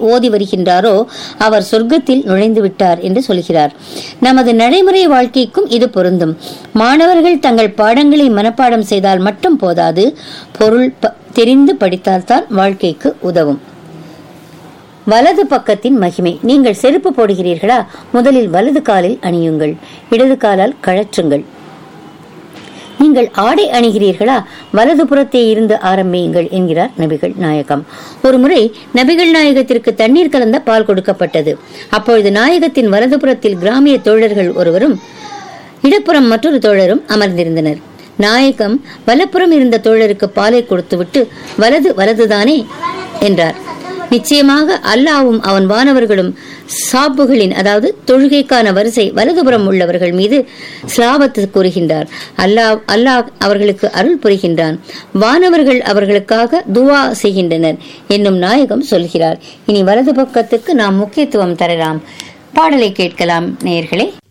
ஓதி வருகின்றாரோ அவர் சொர்க்கத்தில் நுழைந்து விட்டார் என்று சொல்கிறார் நமது நடைமுறை வாழ்க்கைக்கும் இது பொருந்தும் மாணவர்கள் தங்கள் பாடங்களை மனப்பாடம் செய்தால் மட்டும் போதாது பொருள் ப- தெரிந்து படித்தால்தான் வாழ்க்கைக்கு உதவும் வலது பக்கத்தின் மகிமை நீங்கள் செருப்பு போடுகிறீர்களா முதலில் வலது காலில் அணியுங்கள் இடது காலால் கழற்றுங்கள் நீங்கள் ஆடை அணிகிறீர்களா வலது புறத்தே இருந்து ஆரம்பியுங்கள் என்கிறார் நபிகள் நாயகம் ஒருமுறை நபிகள் நாயகத்திற்கு தண்ணீர் கலந்த பால் கொடுக்கப்பட்டது அப்பொழுது நாயகத்தின் வலது புறத்தில் கிராமிய தோழர்கள் ஒருவரும் இடப்புறம் மற்றொரு தோழரும் அமர்ந்திருந்தனர் நாயகம் வலப்புறம் இருந்த தோழருக்கு பாலை கொடுத்துவிட்டு வலது வலதுதானே என்றார் நிச்சயமாக அல்லாவும் அவன் வானவர்களும் சாப்புகளின் அதாவது தொழுகைக்கான வரிசை வலதுபுறம் உள்ளவர்கள் மீது ஸ்லாபத்து கூறுகின்றார் அல்லாஹ் அல்லாஹ் அவர்களுக்கு அருள் புரிகின்றான் வானவர்கள் அவர்களுக்காக துவா செய்கின்றனர் என்னும் நாயகம் சொல்கிறார் இனி வலது பக்கத்துக்கு நாம் முக்கியத்துவம் தரலாம் பாடலை கேட்கலாம் நேயர்களே